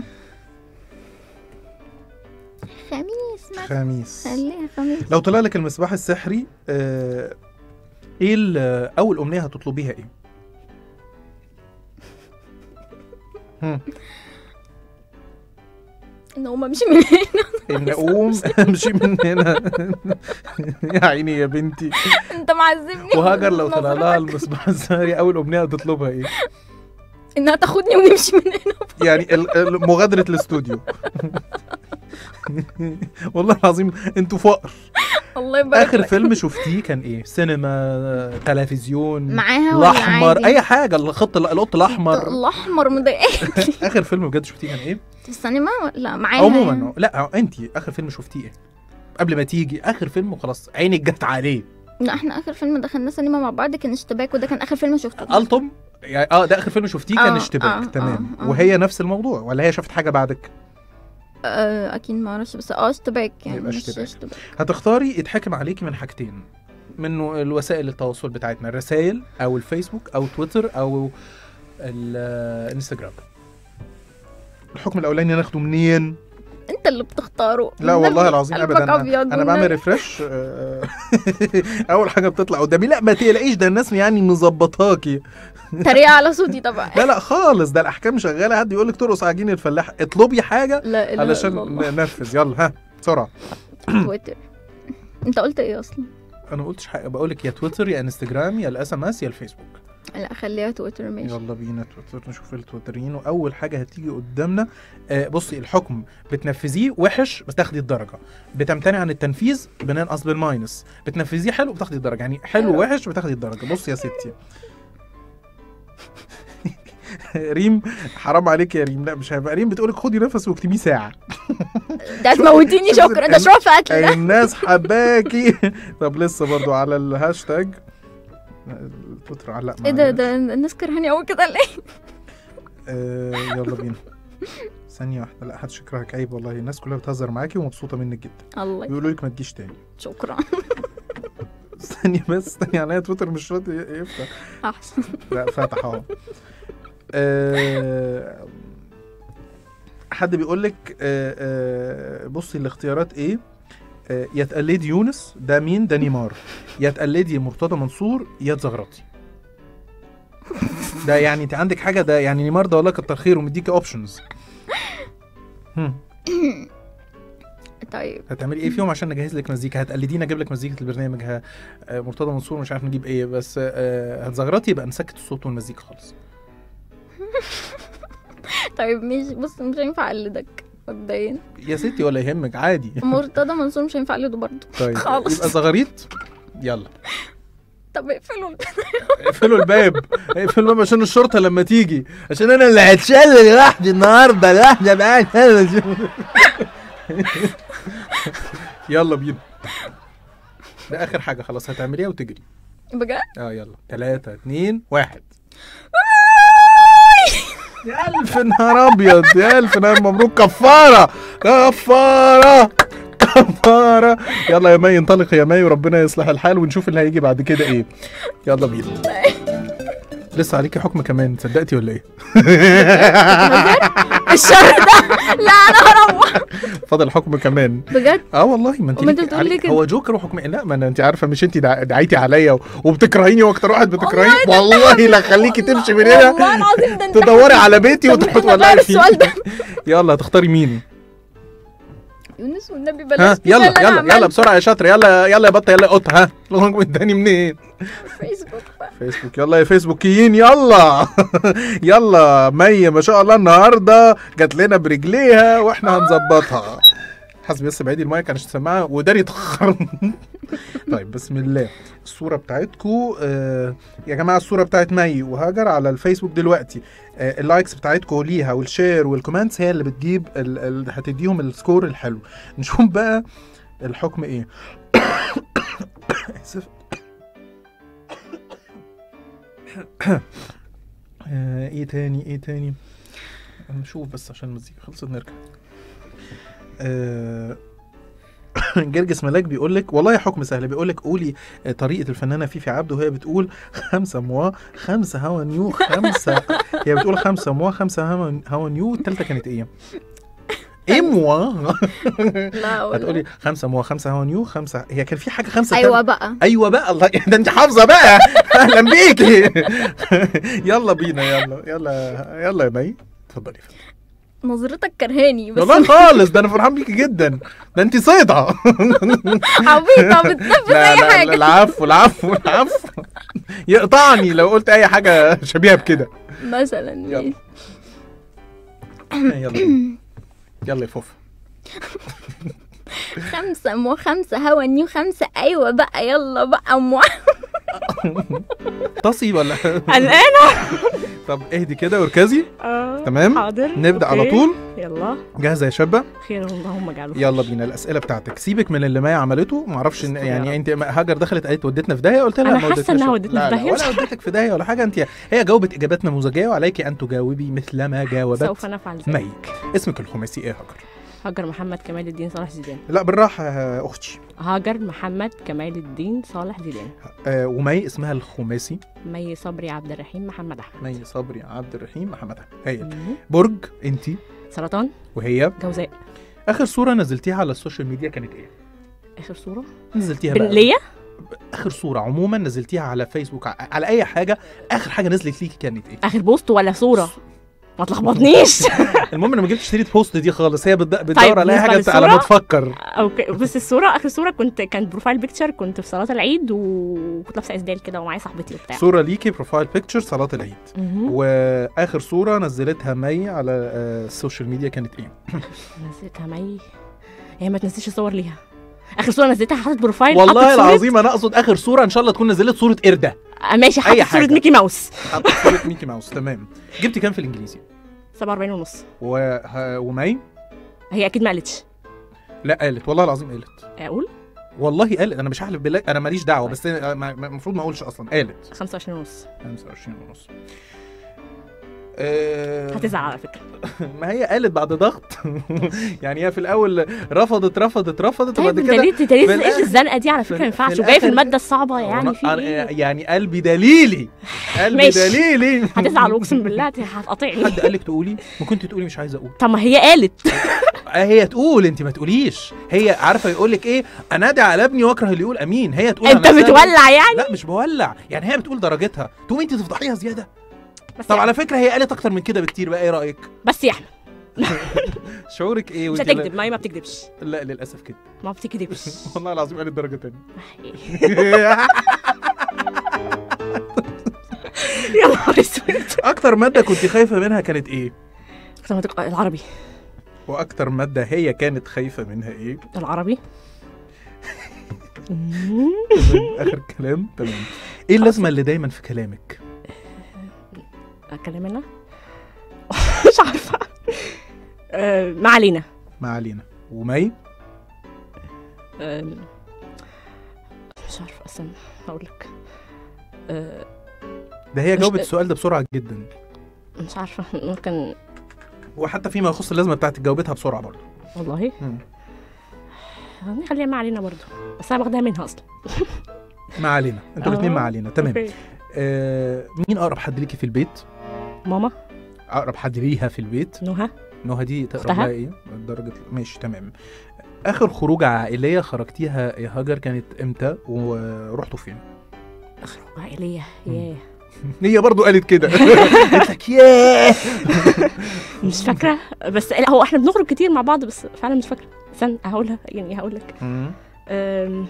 خميس مثلا خميس خليها خميس لو طلع لك المصباح السحري آه ايه ال- اول امنيه هتطلبيها ايه هم، ان هم امشي من هنا ان اقوم امشي من هنا يا عيني يا بنتي انت معذبني وهاجر لو طلع لها نظرتك. المصباح السحري اول امنيه هتطلبها ايه انها تاخدني ونمشي من هنا يعني ال- ال- مغادره الاستوديو والله العظيم انتوا فقر الله يبارك اخر لك. فيلم شفتيه كان ايه سينما تلفزيون معاها ولا الاحمر عادي؟ اي حاجه الخط القط الاحمر الاحمر مضايقاني اخر فيلم بجد شفتيه كان ايه في السينما ولا معاها يعني. عموما لا انت اخر فيلم شفتيه ايه قبل ما تيجي اخر فيلم وخلاص عينك جت عليه لا احنا اخر فيلم دخلنا سينما مع بعض كان اشتباك وده كان اخر فيلم شفته الطم يعني اه ده اخر فيلم شفتيه كان آه، اشتباك آه، تمام آه، آه. وهي نفس الموضوع ولا هي شافت حاجه بعدك آه اكيد ما اعرفش بس اه اشتباك يعني يبقى مش اشتباك. اشتباك هتختاري يتحكم عليكي من حاجتين منه الوسائل التواصل بتاعتنا الرسائل او الفيسبوك او تويتر او ال- الانستجرام الحكم الاولاني ناخده منين انت اللي بتختاره لا والله العظيم قلبك ابدا أبيض انا بعمل والنبي. ريفرش اول حاجه بتطلع قدامي لا ما تقلقيش ده الناس يعني مظبطاكي تريقة على صوتي طبعا لا لا خالص ده الاحكام شغاله حد يقول لك ترقص عجين الفلاح اطلبي حاجه لا اله علشان الا الله ننفذ يلا ها بسرعه تويتر انت قلت ايه اصلا انا ما قلتش حاجه بقول لك يا تويتر يا انستجرام يا الاس ام اس يا الفيسبوك لا خليها تويتر ماشي يلا بينا تويتر نشوف التويتريين واول حاجه هتيجي قدامنا آه بصي الحكم بتنفذيه وحش بتاخدي الدرجه بتمتنع عن التنفيذ بننقص بالماينس بتنفذيه حلو بتاخدي الدرجه يعني حلو حلو. وحش بتاخدي الدرجه بصي يا ستي ريم حرام عليك يا ريم لا مش هيبقى ريم بتقولك خدي نفس واكتبيه ساعه ده هتموتيني شكرا ده شرف قتل ده الناس حباكي طب لسه برضو على الهاشتاج التويتر علق ايه ده معايا. ده الناس كرهاني قوي كده ليه آه يلا بينا ثانية واحدة لا محدش يكرهك عيب والله الناس كلها بتهزر معاكي ومبسوطة منك جدا الله بيقولوا لك ما تجيش تاني شكرا ثانية بس ثانية عليا تويتر مش راضي يفتح احسن لا فتح اهو آه، حد بيقول لك آه، آه، بصي الاختيارات ايه آه، يا تقلدي يونس ده مين ده نيمار يا تقلدي مرتضى منصور يا تزغرطي ده يعني انت عندك حاجه ده يعني نيمار ده والله كتر خيره مديكي اوبشنز طيب هتعملي ايه فيهم عشان نجهز لك مزيكا هتقلدينا اجيب لك مزيكه البرنامج ه... آه، مرتضى منصور مش عارف نجيب ايه بس آه، هتزغرطي يبقى نسكت الصوت والمزيكا خالص طيب مش بص مش هينفع اقلدك مبدئيا يا ستي ولا يهمك عادي مرتضى منصور مش هينفع اقلده برضه طيب خالص. يبقى زغاريط يلا طب اقفلوا البتاع. اقفلوا الباب اقفلوا الباب عشان الشرطه لما تيجي عشان انا اللي هتشل لوحدي النهارده لوحدي بقى يلا بينا ده اخر حاجه خلاص هتعمليها وتجري بجد اه يلا ثلاثة اتنين واحد يا ألف نهار أبيض يا ألف نهار مبروك كفارة كفارة كفارة يلا يا مي انطلق يا مي وربنا يصلح الحال ونشوف اللي هيجي بعد كده إيه يلا بينا لسه عليكي حكم كمان صدقتي ولا ايه؟ الشهر ده لا انا هروح فاضل حكم كمان بجد اه والله ما انت أمال أنت ليكي- بتقول لي عليك- كده؟ هو جوكر وحكم لا ما انا انت عارفه مش انت دع- دعيتي عليا و- وبتكرهيني واكتر واحد بتكرهيني والله لا خليكي تمشي من هنا والله العظيم ده انت تدوري على بيتي طب وتروحي احنا تولعي نغير فيه السؤال ده يلا هتختاري مين؟ يونس والنبي ها بلاش كده يلا اللي أنا يلا يلا عملته. بسرعه يا شاطر يلا يلا يا بطه يلا يا قطه ها لونج اداني منين؟ فيسبوك بقى فيسبوك يلا يا فيسبوكيين يلا يلا مي ما شاء الله النهارده جات لنا برجليها واحنا هنظبطها حسبي بس بعيدي المايك عشان تسمعها وداري يتاخر طيب بسم الله الصوره بتاعتكم آه يا جماعه الصوره بتاعت مي وهاجر على الفيسبوك دلوقتي آه اللايكس بتاعتكم ليها والشير والكومنتس هي اللي بتجيب ال ال هتديهم السكور الحلو نشوف بقى الحكم ايه اسف آه، ايه تاني ايه تاني نشوف بس عشان المزيكا خلصت نرجع آه، جرجس ملاك بيقول لك والله حكم سهل بيقول لك قولي آه، طريقه الفنانه فيفي عبده وهي بتقول خمسه موا خمسه هوا نيو خمسه هي بتقول خمسه موا خمسه هوا هوا نيو الثالثه كانت ايه؟ ايه موا لا ولا هتقولي خمسه موا خمسه هوا نيو خمسه هي كان في حاجه خمسه ايوه بقى ايوه بقى الله ده انت حافظه بقى اهلا بيكي يلا بينا يلا يلا يلا يا مي اتفضلي يا فندم. نظرتك كرهاني بس والله خالص ده انا فرحان بيكي جدا ده انت صيدة عبيطه بتنفذ لا اي لا لا حاجه العفو العفو العفو يقطعني لو قلت اي حاجه شبيهه بكده مثلا يلا. يلا بينا. يلا يا فوفا خمسة مو خمسة هوا نيو خمسة أيوة بقى يلا بقى مو تصي ولا قلقانه طب اهدي كده واركزي آه، تمام حاضر نبدا على أوكي. طول يلا جاهزه يا شابه خير اللهم اجعله يلا بينا الاسئله بتاعتك سيبك من اللي مايا عملته ما اعرفش إن استر يا يعني رب. انت هاجر دخلت قالت ودتنا في داهيه قلت لها أنا ما حاسة ودتناش إنها في- ودتنا لا في لا، داهية. ولا ودتك في داهيه ولا حاجه انت هي جاوبت اجابات نموذجيه وعليك ان تجاوبي مثل ما جاوبت سوف نفعل ذلك مي اسمك الخماسي ايه يا هاجر هاجر محمد كمال الدين صالح زيدان لا بالراحه يا اختي هاجر محمد كمال الدين صالح زيدان آه ومي اسمها الخماسي مي صبري عبد الرحيم محمد احمد مي صبري عبد الرحيم محمد أحمد. هي مم. برج انت سرطان وهي جوزاء اخر صوره نزلتيها على السوشيال ميديا كانت ايه اخر صوره نزلتيها بن- بقى ليا اخر صوره عموما نزلتيها على فيسبوك ع- على اي حاجه اخر حاجه نزلت ليكي كانت ايه اخر بوست ولا صوره ما تلخبطنيش المهم انا ما جبتش سيره بوست دي خالص هي بتد- بتدور طيب، على اي حاجه بالنسبة على ما للصورة؟ تفكر اوكي بس الصوره اخر صوره كنت كانت بروفايل بيكتشر كنت في صلاه العيد وكنت لابسه اسدال كده ومعايا صاحبتي وبتاع صوره ليكي بروفايل بيكتشر صلاه العيد مهم. واخر صوره نزلتها مي على آه، السوشيال ميديا كانت ايه نزلتها مي هي ما تنسيش صور ليها اخر صوره نزلتها حاطط بروفايل والله حاطط صورة- العظيم انا اقصد اخر صوره ان شاء الله تكون نزلت صوره قرده آه، ماشي أي حاطط صوره حاجة. ميكي ماوس حاطط صوره ميكي ماوس تمام جبتي كام في الانجليزي 47 ونص و... ه- ومي هي اكيد ما قالتش لا قالت والله العظيم قالت اقول والله قالت انا مش هحلف بالله انا ماليش دعوه بس أنا- ما- ما- المفروض ما اقولش اصلا قالت 25 ونص 25 ونص أه... هتزعل على فكره ما هي قالت بعد ضغط يعني هي في الاول رفضت رفضت رفضت طيب وبعد انت كده ليه انت ليه في تناقش الآخر- الزنقه دي على فكره في- ما ينفعش في وجايه في الآخر- الماده الصعبه يعني في أنا- ايه يعني قلبي دليلي قلبي ماشي. دليلي هتزعل اقسم بالله هت- هتقاطعني حد قال لك تقولي ما كنت تقولي مش عايزه اقول طب ما هي قالت آه هي تقول انت ما تقوليش هي عارفه يقول لك ايه انادي على ابني واكره اللي يقول امين هي تقول انت على نفسها- بتولع يعني لا مش بولع يعني هي بتقول درجتها تقوم انت تفضحيها زياده بس طب يعني. على فكره هي قالت اكتر من كده بكتير بقى ايه رايك بس يا احمد شعورك ايه مش وانت هتكذب ما هي ما بتكذبش لا, لا للاسف كده ما بتكذبش والله العظيم قالت درجه تانية يا نهار اسود اكتر ماده كنت خايفه منها كانت ايه طب ما تق- العربي واكتر ماده هي كانت خايفه منها ايه العربي تمام، اخر كلام تمام ايه اللازمه اللي دايما في كلامك اتكلم انا مش عارفه آه، ما علينا ما علينا ومي آه، مش عارفه استنى هقول لك آه، ده هي مش- جاوبت السؤال ده بسرعه جدا مش عارفه ممكن وحتى فيما يخص اللازمه بتاعتك جاوبتها بسرعه برضه والله مم. خليها ما علينا برضو بس انا باخدها منها اصلا ما علينا انتوا آه. الاثنين ما علينا تمام أوكي. آه مين اقرب حد ليكي في البيت ماما اقرب حد ليها في البيت نهى نهى دي تقرب أختها؟ لها ايه درجه ماشي تمام اخر خروجه عائليه خرجتيها يا هاجر كانت امتى ورحتوا فين اخرج عائليه ياه هي برضو قالت كده قالت لك ياه مش فاكره بس لا هو احنا بنخرج كتير مع بعض بس فعلا مش فاكره استنى هقولها يعني هقول لك مم. أم...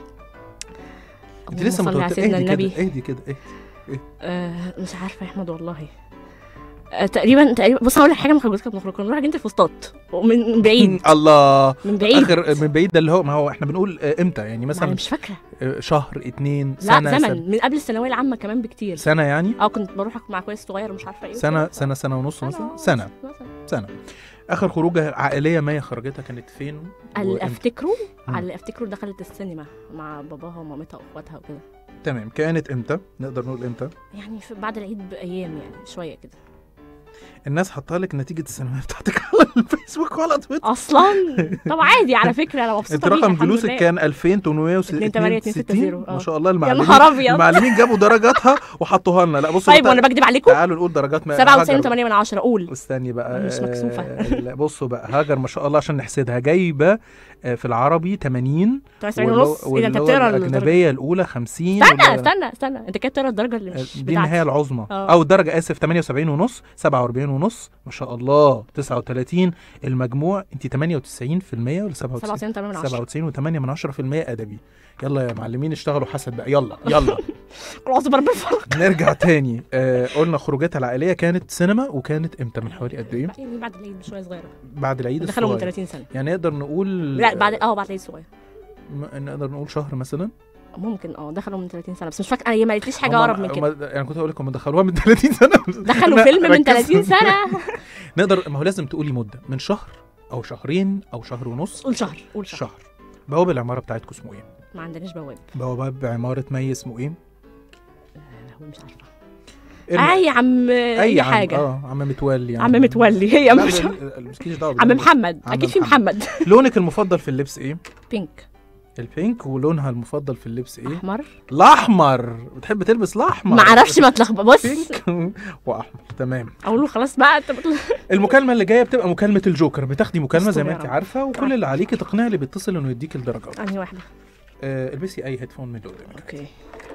انت اللهم لسه ما صل على قلت سيدنا اهدي النبي كده اهدي كده اهدي أه مش عارفه يا احمد والله أه تقريبا تقريبا بص هقول لك حاجه من خروجات كنا بنخرج كنا بنروح جنينه الفسطاط ومن بعيد الله من بعيد اخر من بعيد ده اللي هو ما هو احنا بنقول آه، امتى يعني ما انا مثلا مش فاكره آه، شهر اتنين لا سنه زمن سنة, من قبل الثانويه العامه كمان بكتير سنة يعني اه كنت بروح مع كويس صغير ومش عارفه ايه سنة وكده. سنة سنة ونص سنة مثلا آه، سنة مثلا سنة اخر خروجه عائليه ما هي خرجتها كانت فين اللي وإمتى؟ افتكره مم. على اللي افتكره دخلت السينما مع باباها ومامتها واخواتها وكده تمام كانت امتى نقدر نقول امتى يعني في بعد العيد بايام يعني شويه كده الناس حاطه لك نتيجه الثانويه بتاعتك على الفيسبوك ولا تويتر اصلا طب عادي على فكره انا مبسوطه انت بيها رقم الحمد جلوسك لله. كان 2862 آه. ما شاء الله يا المعلمين نهار ابيض المعلمين جابوا درجاتها وحطوها لنا لا بصوا طيب بقى- وانا بكدب عليكم تعالوا نقول درجات ما 97 هاجر. و8 من 10 قول استني بقى أنا مش مكسوفة. آه، لا، بصوا بقى هاجر ما شاء الله عشان نحسدها جايبه آه، في العربي 80 97 واللغة- ونص ايه ده انت واللغة بتقرا الدرجة. الاجنبيه الاولى 50 استنى واللغة- استنى استنى انت كده بتقرا الدرجه اللي مش دي النهايه بتاعتي العظمى آه. او الدرجه اسف 78 ونص 47 ونص ما شاء الله 39 المجموع انت 98% ولا 97 97 8 من 10 97 و8 من 10% ادبي يلا يا معلمين اشتغلوا حسد بقى يلا يلا كل عظم رب الفلق نرجع تاني آه قلنا خروجاتها العائليه كانت سينما وكانت امتى من حوالي قد ايه يعني بعد العيد بشويه صغيره بعد العيد دخلوا من الصغير 30 سنه يعني نقدر نقول لا بعد اه بعد العيد صغير م- نقدر نقول شهر مثلا ممكن اه دخلوا من 30 سنه بس مش فاكره هي ما قالتليش حاجه هم- اقرب من كده هم- يعني كنت هقول لكم دخلوها من 30 سنه دخلوا لا، فيلم من ركزوا. 30 سنه نقدر ما هو لازم تقولي مده من شهر او شهرين او شهر ونص قول شهر قول شهر شهر بواب العماره بتاعتكم اسمه ايه ما عندناش بواب بواب عماره مي اسمه ايه هو مش عارفه ارمي- اي عم اي عم- حاجه اه عم متولي يعني عم متولي هي لا، مش ال- ال- مالكيش دعوه عم بالله. محمد عم اكيد في محمد. محمد لونك المفضل في اللبس ايه بينك البينك ولونها المفضل في اللبس ايه احمر الاحمر بتحب تلبس الاحمر ما اعرفش ما تلخبط بص بينك واحمر تمام اقول له خلاص بقى انت بتل- المكالمه اللي جايه بتبقى مكالمه الجوكر بتاخدي مكالمه زي ما استر انت يا رب. عارفه وكل اللي عليكي تقنعي اللي بيتصل انه يديك الدرجه انهي واحده آه البسي اي هيدفون من اللي قدامك اوكي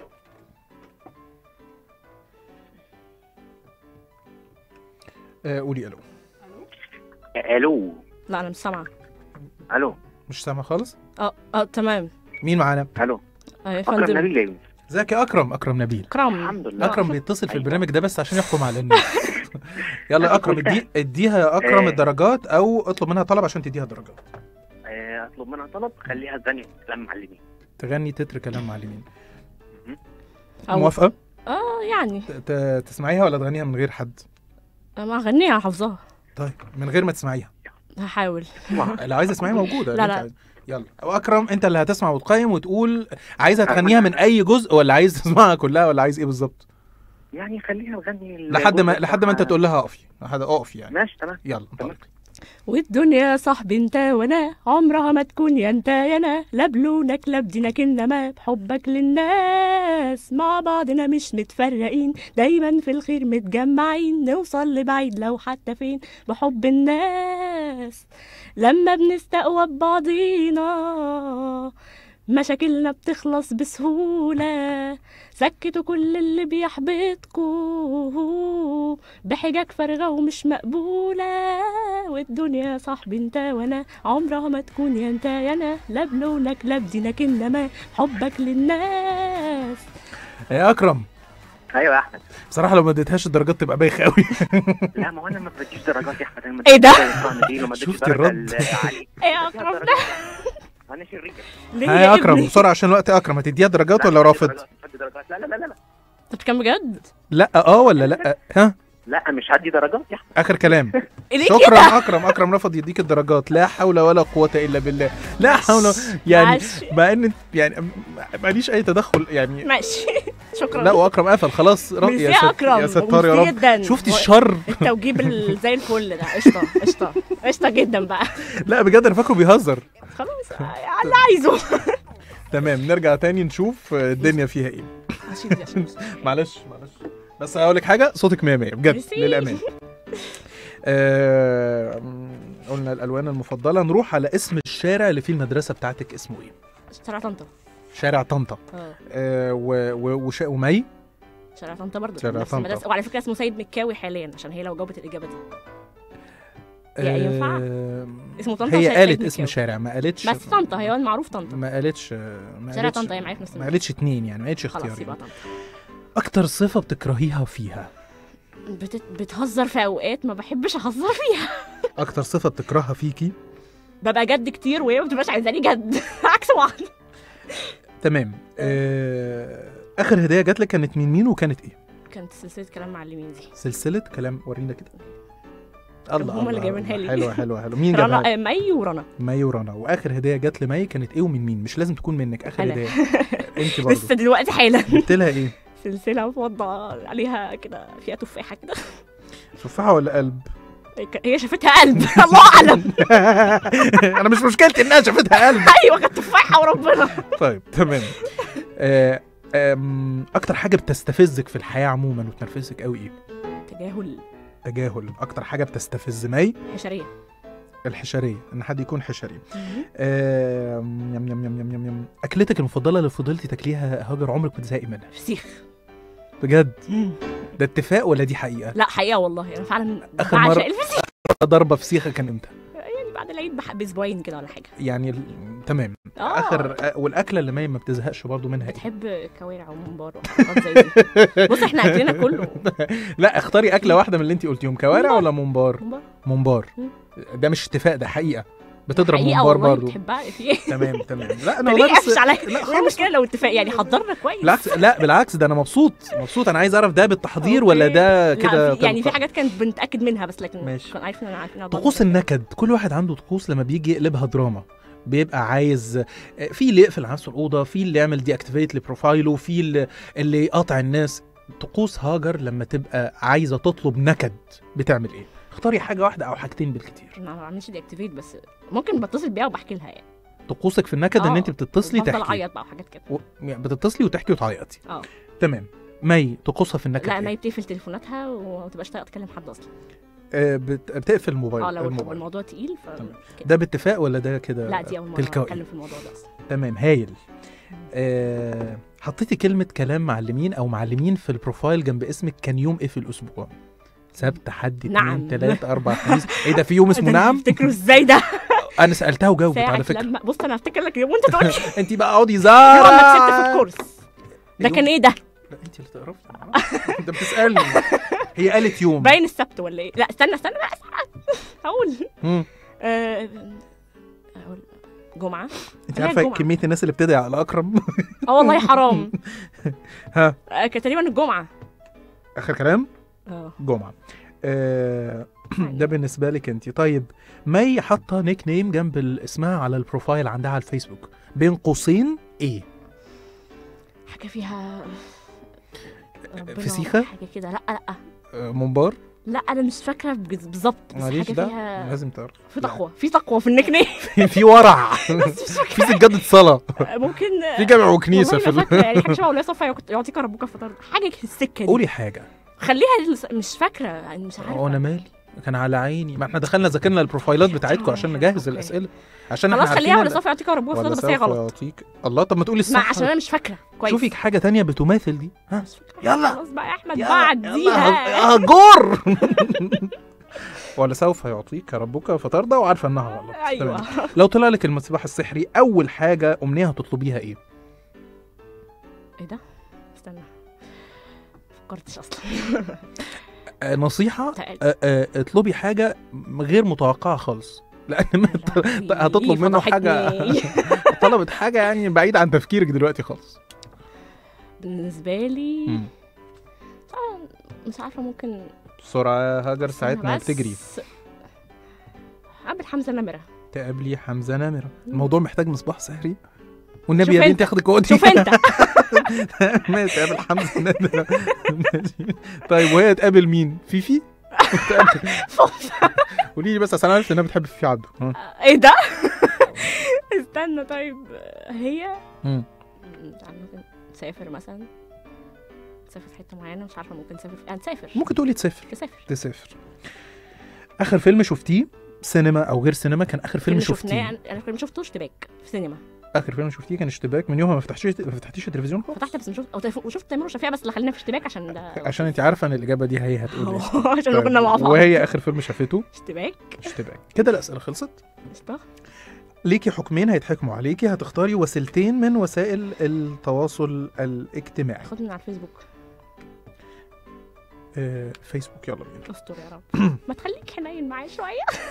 آه قولي الو الو لا انا مش سامعه الو مش سامع خالص اه اه تمام مين معانا الو اه يا اكرم فندم نبيل جاي ازيك يا اكرم اكرم نبيل اكرم الحمد لله اكرم بيتصل في أيوة. البرنامج ده بس عشان يحكم على الناس يلا يا اكرم ادي اديها يا اكرم آه. الدرجات او اطلب منها طلب عشان تديها درجات آه، اطلب منها طلب خليها تغني كلام معلمين تغني تتر كلام معلمين أو- موافقه اه يعني ت- ت- تسمعيها ولا تغنيها من غير حد ما اغنيها حافظاها طيب من غير ما تسمعيها هحاول لو عايزه تسمعيها موجوده لا، اللي لا. أنت عايز- يلا واكرم انت اللي هتسمع وتقيم وتقول عايزه تغنيها من اي جزء ولا عايز تسمعها كلها ولا عايز ايه بالظبط يعني خليها نغني ال- لحد ما الجزء لحد ما انت بتاع- تقول لها اقفي لحد اقفي يعني ماشي تمام يلا انطلقي والدنيا صاحبي انت وانا عمرها ما تكون يا انت يا انا لا بلونك لا بدينك انما بحبك للناس مع بعضنا مش متفرقين دايما في الخير متجمعين نوصل لبعيد لو حتى فين بحب الناس لما بنستقوى ببعضينا مشاكلنا بتخلص بسهولة سكتوا كل اللي بيحبطكوا بحجج فارغة ومش مقبولة والدنيا صاحبي انت وانا عمرها ما تكون يا انت يا انا لا بلونك لا بدينك انما حبك للناس يا اكرم ايوه يا احمد بصراحه لو ما اديتهاش الدرجات تبقى بايخه قوي لا ما هو انا ما بديش درجات يا احمد انا ما ايه اديتش ده؟ درجة الطعم دي وما اديتش شفتي درجة الرد؟ ال- علي ايه يا بديها اكرم درجة. ده انا شرير ليه ها يا اكرم بسرعه عشان الوقت يا اكرم هتديها درجات ولا رافض درجات، بدي درجات لا لا لا لا انت بتتكلم بجد لا اه ولا لا ها لا مش هدي درجات يا احمد اخر كلام ليه شكرا كده اكرم اكرم رفض يديك الدرجات لا حول ولا قوه الا بالله لا حول يعني معلش. مع ان يعني ماليش اي تدخل يعني ماشي شكرا لا واكرم قفل خلاص ر- ميرسي يا يا ست اكرم يا ستار يا ميرسي رب جدا شفتي و- الشر التوجيب ال- زي الفل ده قشطه قشطه قشطه جدا بقى لا بجد انا فاكره بيهزر خلاص على اللي عايزه تمام نرجع تاني نشوف الدنيا فيها ايه هشيل دي عشان- معلش معلش بس هقول لك حاجه صوتك 100 100 بجد ميرسي. للامان آه قلنا الالوان المفضله نروح على اسم الشارع اللي فيه المدرسه بتاعتك اسمه ايه شارع طنطا شارع طنطا اه آه و و وش ومي شارع طنطا برضه شارع نفس طنطا. المدرسة. وعلى فكره اسمه سيد مكاوي حاليا عشان هي لو جاوبت الاجابه دي يا- ينفع؟ آه اسمه طنطا هي وسيد قالت مكاوي. اسم شارع ما قالتش بس طنطا هي معروف طنطا ما قالتش ما شارع قالتش طنطا هي معايا في نفس ما المدرسة. قالتش اتنين يعني ما قالتش خلاص اختيارين يبقى طنطا اكتر صفه بتكرهيها فيها بت... بتهزر في اوقات ما بحبش اهزر فيها اكتر صفه بتكرهها فيكي ببقى جد كتير وهي ما بتبقاش عايزاني جد عكس بعض تمام آه اخر هديه جات لك كانت من مين وكانت ايه كانت سلسله كلام معلمين دي سلسله كلام ورينا كده الله هما اللي الله، جايبينها الله. لي. حلوه حلوه حلوه مين جابها رنا آه، مي ورنا مي ورنا واخر هديه جات لمي كانت ايه ومن مين مش لازم تكون منك اخر أنا. هديه انت برضه لسه دلوقتي حالا جبت لها ايه سلسله مفضه عليها كده فيها تفاحه كده تفاحه ولا قلب هي شافتها قلب الله اعلم انا مش مشكلتي انها شافتها قلب ايوه كانت تفاحه وربنا طيب تمام آه، آم، اكتر حاجه بتستفزك في الحياه عموما وتنرفزك قوي ايه تجاهل تجاهل اكتر حاجه بتستفز مي حشريه الحشريه ان حد يكون حشري آم، يم يم يم يم يم يم اكلتك المفضله اللي فضلتي تاكليها هاجر عمرك ما تزهقي منها فسيخ بجد ده اتفاق ولا دي حقيقه لا حقيقه والله انا فعلا آخر بعشق مرة- الفسيخ ضربه فسيخه كان امتى يعني بعد العيد بح- باسبوعين كده ولا حاجه يعني ال- تمام اه اخر آه، والاكله اللي مي ما بتزهقش برضو منها ايه بتحب كوارع وممبار وحاجات زي دي بص احنا اكلنا كله لا اختاري اكله واحده من اللي انت قلتيهم كوارع ممبار. ولا ممبار ممبار ممبار مم. ده مش اتفاق ده حقيقه بتضرب حقيقة ممبار والله برضو بتحبها في ايه تمام تمام لا انا ليه والله قافش بس عليا لا ايه خالص المشكله لو اتفاق يعني حضرنا كويس بالعكس لا بالعكس ده انا مبسوط مبسوط انا عايز اعرف ده بالتحضير ولا أوكي. ده لا، كده في- يعني في تلقائي؟ حاجات كانت بنتاكد منها بس لكن ماشي. كان عارفين عارفين طقوس النكد كل واحد عنده طقوس لما بيجي يقلبها دراما بيبقى عايز في اللي يقفل على نفسه الاوضه في اللي يعمل دي اكتيفيت لبروفايله في اللي, اللي يقاطع الناس طقوس هاجر لما تبقى عايزه تطلب نكد بتعمل ايه اختاري حاجه واحده او حاجتين بالكتير ما بعملش دي اكتيفيت بس ممكن بتصل بيها وبحكي لها يعني طقوسك في النكد ان آه، انت بتتصلي بفضل تحكي اعيط بقى وحاجات كده و... يعني بتتصلي وتحكي وتعيطي اه تمام مي طقوسها في النكد لا إيه؟ ما هي بتقفل تليفوناتها وما بتبقاش طايقه تكلم حد اصلا آه بت... بتقفل الموبايل اه لو الموبايل الموضوع تقيل ف تمام. كده. ده باتفاق ولا ده كده لا دي اول مره تلقائي اتكلم في الموضوع ده اصلا تمام هايل آه حطيتي كلمة كلام معلمين أو معلمين في البروفايل جنب اسمك كان يوم إيه في الأسبوع؟ سبت حد نعم. اتنين تلات أربع خميس إيه ده في يوم اسمه ده نعم؟ افتكروا ازاي ده أنا سألتها وجاوبت على ساعة فكرة لما بص انا هفتكر لك اليوم وانت تقول لي أنت بقى اقعدي يوم زارة ما كسبت في الكورس ده كان ايه ده لا أنت اللي تعرفي أنت بتسألني هي قالت يوم باين السبت ولا ايه لا استنى استنى لا هقول مم. آه، اقول جمعة أنت هي عارفة الجمعة. كمية الناس اللي بتدعي على أكرم اه والله حرام ها آه، كانت تقريبا الجمعه اخر كلام اه جمعه آه ده بالنسبه لك انت طيب مي حاطه نيك نيم جنب ال- اسمها على البروفايل عندها على الفيسبوك بين قوسين ايه حاجه فيها ربنا، فسيخة؟ حاجه كده لا لا آه منبار لا انا مش فاكره بجز- بالظبط بس معليش حاجه ده فيها لازم تعرف في تقوى في تقوى في النيك نيم في ورع في سجاده صلاه ممكن في جامع وكنيسه والله في ما ال- فاكره يعني حاجه شبه ولا صفا يعطيك ربك فطر حاجه في السكه دي قولي حاجه خليها الس- مش فاكره يعني مش عارفه هو انا مالي كان على عيني ما احنا دخلنا ذاكرنا البروفايلات بتاعتكم عشان نجهز أوكي. الاسئله عشان احنا خلاص خليها عارفين ولا ال- صفا يعطيك ربك ولا فطر بس هي سوف غلط يعطيك الله طب ما تقولي ما الصح عشان انا مش فاكره كويس شوفي حاجه تانية بتماثل دي ها مش فاكرة. يلا. خلاص بقى يا احمد يلا، بعد يلا، ديها هجور ولا سوف يعطيك ربك فترضى وعارفه انها غلط ايوه تمام. لو طلع لك المصباح السحري اول حاجه امنيه هتطلبيها ايه ايه ده استنى فكرتش اصلا آه نصيحه تقل. آه آه اطلبي حاجه غير متوقعه خالص لان ما انت هتطلب منه حاجه فضحتني. طلبت حاجه يعني بعيد عن تفكيرك دلوقتي خالص بالنسبه لي مم. آه، مش عارفه ممكن بسرعه هاجر ساعتنا بس بتجري قابل حمزه نمره تقابلي حمزه نمره الموضوع محتاج مصباح سحري والنبي شوف يا انت. بنتي اخدك ودي شوف انت ماشي تقابل حمزه نمره ماشي طيب وهي تقابل مين فيفي تقابل- قولي لي بس عشان أنا عرفت انها بتحب فيفي عبده ها. ايه ده استنى طيب هي مم. مش عارفة ممكن تسافر مثلا تسافر في حته معينه مش عارفه ممكن تسافر يعني تسافر ممكن تقولي تسافر تسافر تسافر اخر فيلم شفتيه سينما او غير سينما كان اخر فيلم شفناه شفتيه انا فيلم شفته اشتباك في سينما اخر فيلم شفتيه كان اشتباك من يوم ما فتحتيش ما فتحتيش التلفزيون خالص فتحت بس مش شفت او تليفون- وشفت تيمور وشفيع بس اللي خلينا في اشتباك عشان ده عشان انت عارفه ان الاجابه دي هي هتقول إيه. عشان كنا مع بعض وهي اخر فيلم شافته اشتباك اشتباك كده الاسئله خلصت اشتباك ليكي حكمين هيتحكموا عليكي هتختاري وسيلتين من وسائل التواصل الاجتماعي خد من على الفيسبوك آه فيسبوك يلا بينا استر يا رب ما تخليك حنين معايا شويه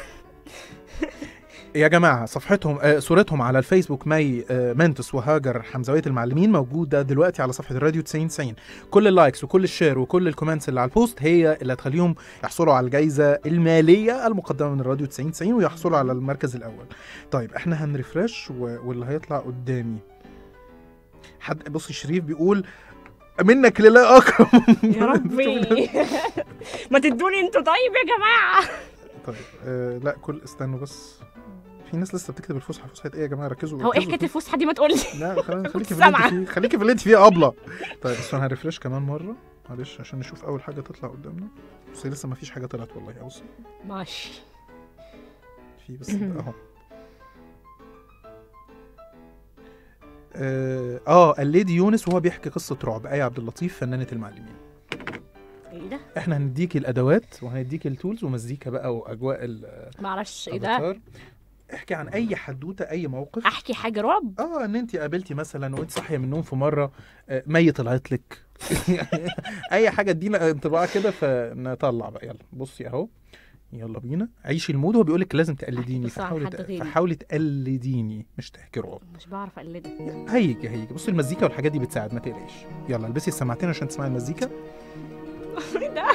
يا جماعه صفحتهم آه صورتهم على الفيسبوك مي آه منتس وهاجر حمزويه المعلمين موجوده دلوقتي على صفحه الراديو 90 90 كل اللايكس وكل الشير وكل الكومنتس اللي على البوست هي اللي هتخليهم يحصلوا على الجائزه الماليه المقدمه من الراديو 90 90 ويحصلوا على المركز الاول طيب احنا هنرفرش و... واللي هيطلع قدامي حد بصي شريف بيقول منك لله اكرم يا ربي ما تدوني انتوا طيب يا جماعه طيب آه لا كل استنوا بس في ناس لسه بتكتب الفسحه فسحه ايه يا جماعه ركزوا هو ايه ركزوا. حكايه الفسحه دي ما تقولي لا خلينا خليكي في اللي سامعة. انت فيه خليكي في اللي انت فيه ابله طيب بس انا هرفرش كمان مره معلش عشان نشوف اول حاجه تطلع قدامنا بس لسه ما فيش حاجه طلعت والله بصي ماشي في بس اهو اه آه، الليدي يونس وهو بيحكي قصه رعب ايه عبد اللطيف فنانه المعلمين ايه ده احنا هنديكي الادوات وهنديكي التولز ومزيكا بقى واجواء ال- ما اعرفش ايه ده الافاتار احكي عن اي حدوته اي موقف احكي حاجه رعب اه ان انت قابلتي مثلا وانت صاحيه من النوم في مره آه، ميت طلعت لك اي حاجه ادينا انطباع كده فنطلع بقى يلا بصي اهو يلا بينا عيشي المود هو بيقول لك لازم تقلديني بس على فحاولي حد ت- غيري. فحاولي تقلديني مش تحكي رعب مش بعرف اقلدك هيجي هيجي بصي المزيكا والحاجات دي بتساعد ما تقلقيش يلا البسي السماعتين عشان تسمعي المزيكا ايه ده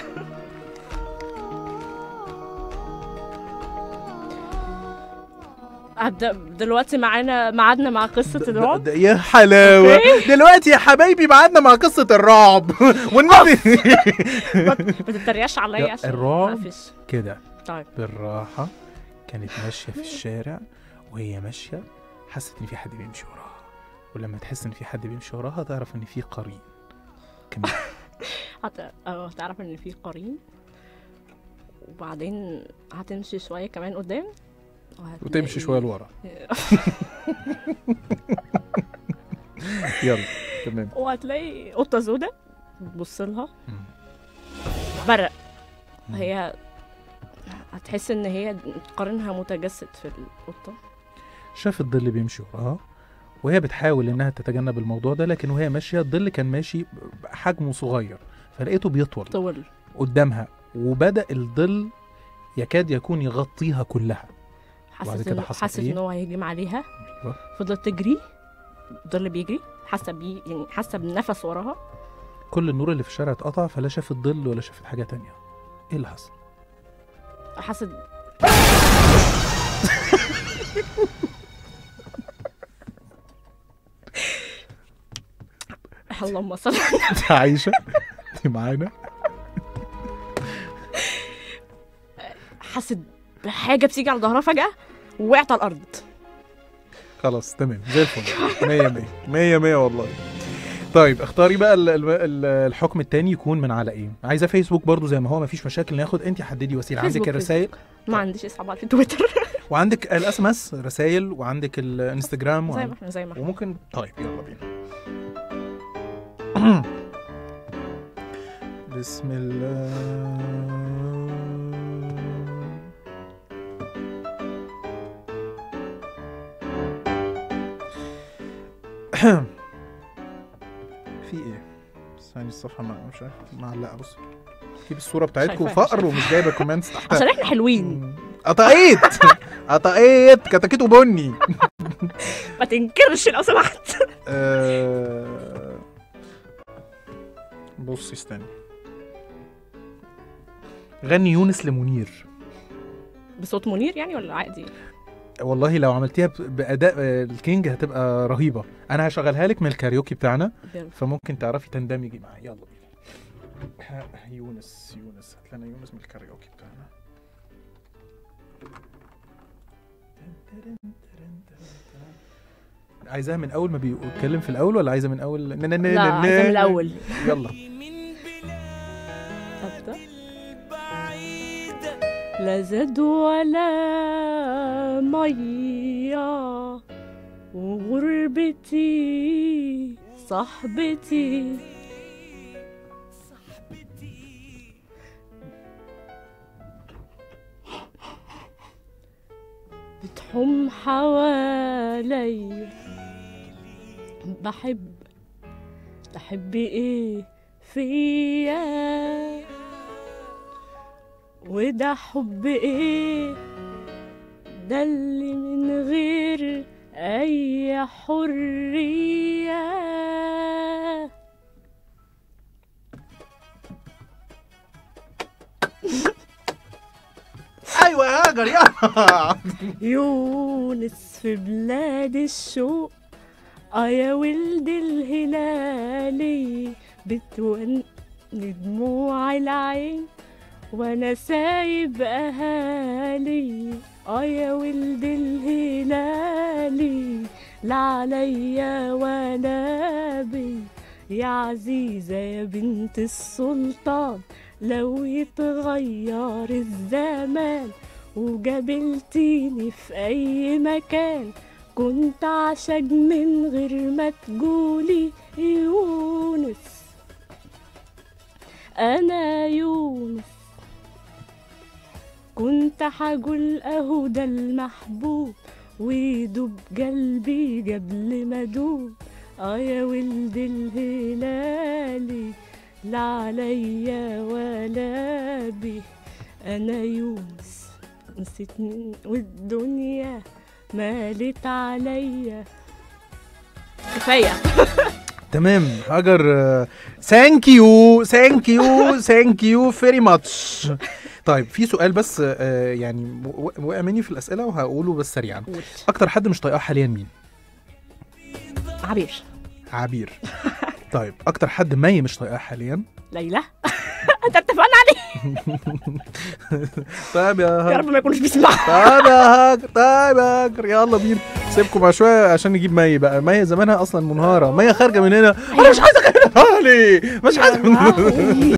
عد- دلوقتي معانا ميعادنا مع قصه د- الرعب د- يا حلاوه دلوقتي يا حبايبي ميعادنا مع قصه الرعب والنبي ما ما تتريقش عليا لا، عشان الرعب. ما فيش كده طيب بالراحة كانت ماشية في الشارع وهي ماشية حست إن في حد بيمشي وراها ولما تحس إن في حد بيمشي وراها تعرف إن في قرين كمان هت... اه تعرف ان في قرين وبعدين هتمشي شويه كمان قدام وهتلاقي- وتمشي شوية لورا يلا تمام وهتلاقي قطه سودا تبص لها مم. برق مم. هي هتحس ان هي قرنها متجسد في القطه شافت الظل بيمشي وراها وهي بتحاول إنها تتجنب الموضوع ده لكن وهي ماشية الظل كان ماشي حجمه صغير فلقيته بيطول طول قدامها وبدأ الظل يكاد يكون يغطيها كلها وبعد حست كده إن- حصل حست إيه؟ ان هو هيهجم عليها أيوة. فضلت تجري الظل بيجري حاسه بيه يعني حاسه بنفس وراها كل النور اللي في الشارع اتقطع فلا شافت ظل ولا شافت حاجه تانية ايه اللي حصل حاسه اللهم صل انت عايشه انت معانا حاسه بحاجه بتيجي على ظهرها فجاه ووقعت على الارض خلاص تمام زي الفل 100 100 100 100 والله طيب اختاري بقى ال- ال- ال- الحكم التاني يكون من على ايه عايزه فيسبوك برضو زي ما هو مفيش مشاكل ناخد انت حددي وسيله عندك فيسبوك، الرسائل ما عنديش اصحاب على تويتر وعندك الاس ام اس رسائل وعندك الانستجرام زي ما وعندك احنا زي ما احنا وممكن طيب يلا بينا بسم الله في ايه؟ ثاني الصفحة ما مش عارف معلقة بص جيب الصورة بتاعتكم شايفاها، فقر ومش جايبة كومنتس تحتها عشان احنا حلوين قطعيت قطعيت كتاكيته بني ما تنكرش لو سمحت آه، بصي استني غني يونس لمنير بصوت منير يعني ولا عادي والله لو عملتيها ب- باداء آه، الكينج هتبقى رهيبه انا هشغلها لك من الكاريوكي بتاعنا يلا. فممكن تعرفي تندمجي معايا يلا بينا ها، يونس يونس هات لنا يونس من الكاريوكي بتاعنا عايزاها من اول ما بيتكلم في الاول ولا عايزه من اول ن- ن- ن- لا ن- عايزة من الاول يلا أبدأ. لا زاد ولا مية وغربتي صاحبتي بتحوم حوالي بحب تحب ايه فيا وده حب ايه ده اللي من غير اي حريه ايوه يا هاجر يلا يونس في بلاد الشوق اه يا ولد الهلالي بتون دموع العين وانا سايب اهالي اه يا ولد الهلالي لا عليا ولا بي يا عزيزة يا بنت السلطان لو يتغير الزمان وقابلتيني في أي مكان كنت عشق من غير ما تقولي يونس أنا يونس كنت حقول أهو ده المحبوب ويدوب قلبي قبل ما دوب اه يا ولد الهلالي لا عليا ولا بي انا يونس نسيتني والدنيا مالت عليا كفايه تمام هاجر ثانك يو ثانك يو ثانك يو فيري ماتش طيب في سؤال بس آه، يعني و- وقع مني في الاسئله وهقوله بس سريعا قول. اكتر حد مش طايقاه حاليا مين عبير عبير طيب اكتر حد مي مش طايقاه حاليا ليلى انت اتفقنا عليه طيب يا يا هاجر رب ما يكونوش بيسمعوا طيب يا هاجر طيب يا هاجر يلا بينا سيبكم مع شويه عشان نجيب مي بقى مي زمانها اصلا منهاره مي خارجه من هنا انا مش عايزه اكلمها لي مش عايزه